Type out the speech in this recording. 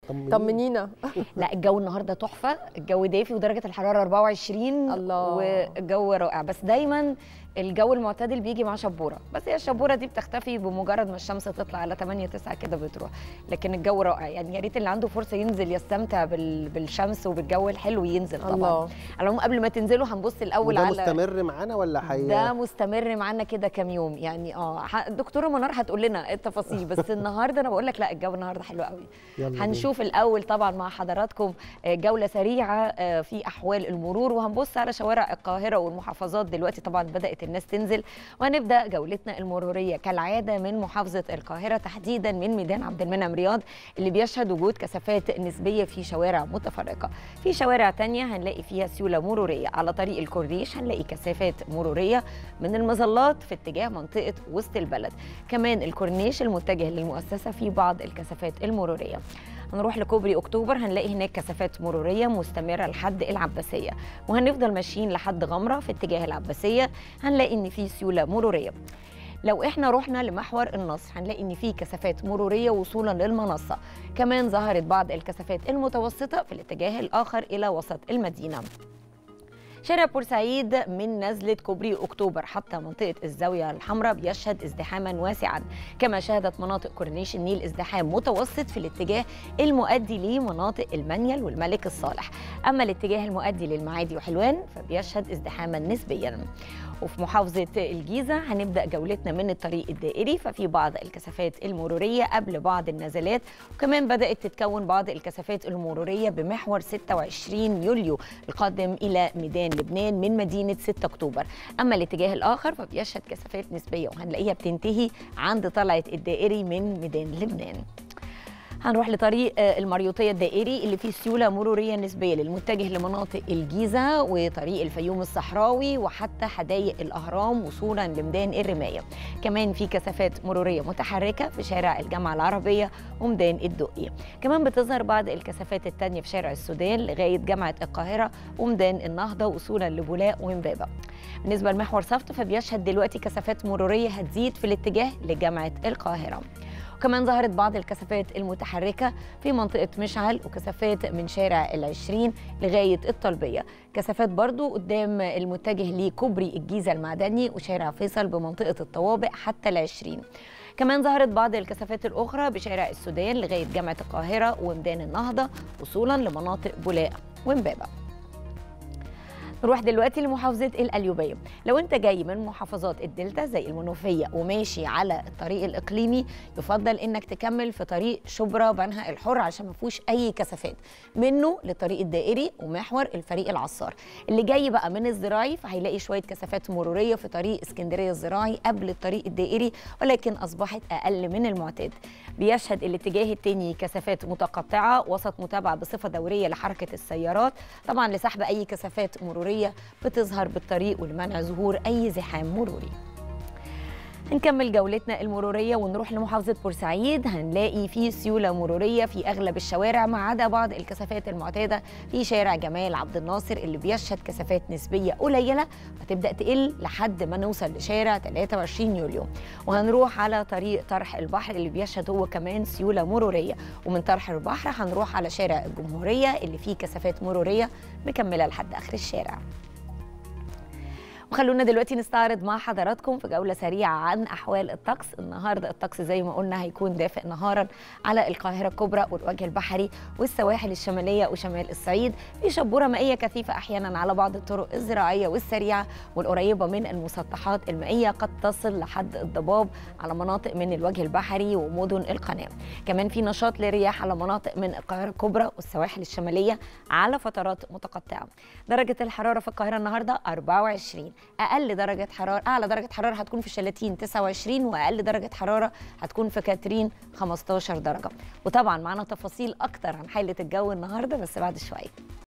طمنينا لا الجو النهارده تحفه الجو دافي ودرجه الحراره 24 الله. والجو رائع بس دايما الجو المعتدل بيجي مع شبوره بس هي الشبوره دي بتختفي بمجرد ما الشمس تطلع على 8 9 كده بتروح لكن الجو رائع يعني يا ريت اللي عنده فرصه ينزل يستمتع بال... بالشمس وبالجو الحلو ينزل طبعا الله. على العموم قبل ما تنزلوا هنبص الاول وده على مستمر معانا ولا حي ده مستمر معانا كده كام يوم يعني اه ح- الدكتوره منار هتقول لنا التفاصيل بس النهارده انا بقول لك لا الجو النهارده حلو قوي يلا بينا. هنشوف الاول طبعا مع حضراتكم آه، جوله سريعه آه، في احوال المرور وهنبص على شوارع القاهره والمحافظات دلوقتي طبعا بدات الناس تنزل وهنبدا جولتنا المروريه كالعاده من محافظه القاهره تحديدا من ميدان عبد المنعم رياض اللي بيشهد وجود كثافات نسبيه في شوارع متفرقه في شوارع تانية هنلاقي فيها سيوله مروريه على طريق الكورنيش هنلاقي كثافات مروريه من المظلات في اتجاه منطقه وسط البلد كمان الكورنيش المتجه للمؤسسه في بعض الكثافات المروريه هنروح لكوبري اكتوبر هنلاقي هناك كثافات مروريه مستمره لحد العباسيه وهنفضل ماشيين لحد غمره في اتجاه العباسيه هنلاقي ان في سيوله مروريه لو احنا رحنا لمحور النصر هنلاقي ان في كثافات مروريه وصولا للمنصه كمان ظهرت بعض الكثافات المتوسطه في الاتجاه الاخر الى وسط المدينه شارع بورسعيد من نزلة كوبري أكتوبر حتى منطقة الزاوية الحمراء بيشهد ازدحاما واسعا كما شهدت مناطق كورنيش النيل ازدحام متوسط في الاتجاه المؤدي لمناطق المنيل والملك الصالح أما الاتجاه المؤدي للمعادي وحلوان فبيشهد ازدحاما نسبيا وفي محافظة الجيزة هنبدأ جولتنا من الطريق الدائري ففي بعض الكثافات المرورية قبل بعض النزلات وكمان بدأت تتكون بعض الكثافات المرورية بمحور 26 يوليو القادم إلى ميدان لبنان من مدينة 6 أكتوبر أما الاتجاه الآخر فبيشهد كثافات نسبية وهنلاقيها بتنتهي عند طلعة الدائري من ميدان لبنان هنروح لطريق آه، المريوطيه الدائري اللي فيه سيوله مروريه نسبيه للمتجه لمناطق الجيزه وطريق الفيوم الصحراوي وحتى حدائق الاهرام وصولا لميدان الرمايه كمان في كثافات مروريه متحركه في شارع الجامعه العربيه وميدان الدقي كمان بتظهر بعض الكثافات التانية في شارع السودان لغايه جامعه القاهره وميدان النهضه وصولا لبولاق ومبابه بالنسبه لمحور صفت فبيشهد دلوقتي كثافات مروريه هتزيد في الاتجاه لجامعه القاهره وكمان ظهرت بعض الكثافات المتحركة في منطقة مشعل وكثافات من شارع العشرين لغاية الطلبية كثافات برضو قدام المتجه لكوبري الجيزة المعدني وشارع فيصل بمنطقة الطوابق حتى العشرين كمان ظهرت بعض الكثافات الأخرى بشارع السودان لغاية جامعة القاهرة وميدان النهضة وصولا لمناطق بولاق ومبابة نروح دلوقتي لمحافظة القليوبية لو انت جاي من محافظات الدلتا زي المنوفية وماشي على الطريق الإقليمي يفضل انك تكمل في طريق شبرا بنها الحر عشان ما فيهوش أي كثافات منه للطريق الدائري ومحور الفريق العصار اللي جاي بقى من الزراعي فهيلاقي شوية كثافات مرورية في طريق اسكندرية الزراعي قبل الطريق الدائري ولكن أصبحت أقل من المعتاد بيشهد الاتجاه التاني كثافات متقطعة وسط متابعة بصفة دورية لحركة السيارات طبعا لسحب أي كثافات مرورية بتظهر بالطريق ولمنع ظهور أي زحام مروري هنكمل جولتنا المرورية ونروح لمحافظة بورسعيد هنلاقي في سيولة مرورية في أغلب الشوارع ما عدا بعض الكثافات المعتادة في شارع جمال عبد الناصر اللي بيشهد كثافات نسبية قليلة وتبدأ تقل لحد ما نوصل لشارع 23 يوليو وهنروح على طريق طرح البحر اللي بيشهد هو كمان سيولة مرورية ومن طرح البحر هنروح على شارع الجمهورية اللي فيه كثافات مرورية مكملة لحد آخر الشارع وخلونا دلوقتي نستعرض مع حضراتكم في جولة سريعة عن أحوال الطقس النهاردة الطقس زي ما قلنا هيكون دافئ نهارا على القاهرة الكبرى والوجه البحري والسواحل الشمالية وشمال الصعيد في شبورة مائية كثيفة أحيانا على بعض الطرق الزراعية والسريعة والقريبة من المسطحات المائية قد تصل لحد الضباب على مناطق من الوجه البحري ومدن القناة كمان في نشاط للرياح على مناطق من القاهرة الكبرى والسواحل الشمالية على فترات متقطعة درجة الحرارة في القاهرة النهاردة 24 اقل درجه حراره اعلى درجه حراره هتكون في الشلاتين 29 واقل درجه حراره هتكون في كاترين 15 درجه وطبعا معانا تفاصيل اكتر عن حاله الجو النهارده بس بعد شويه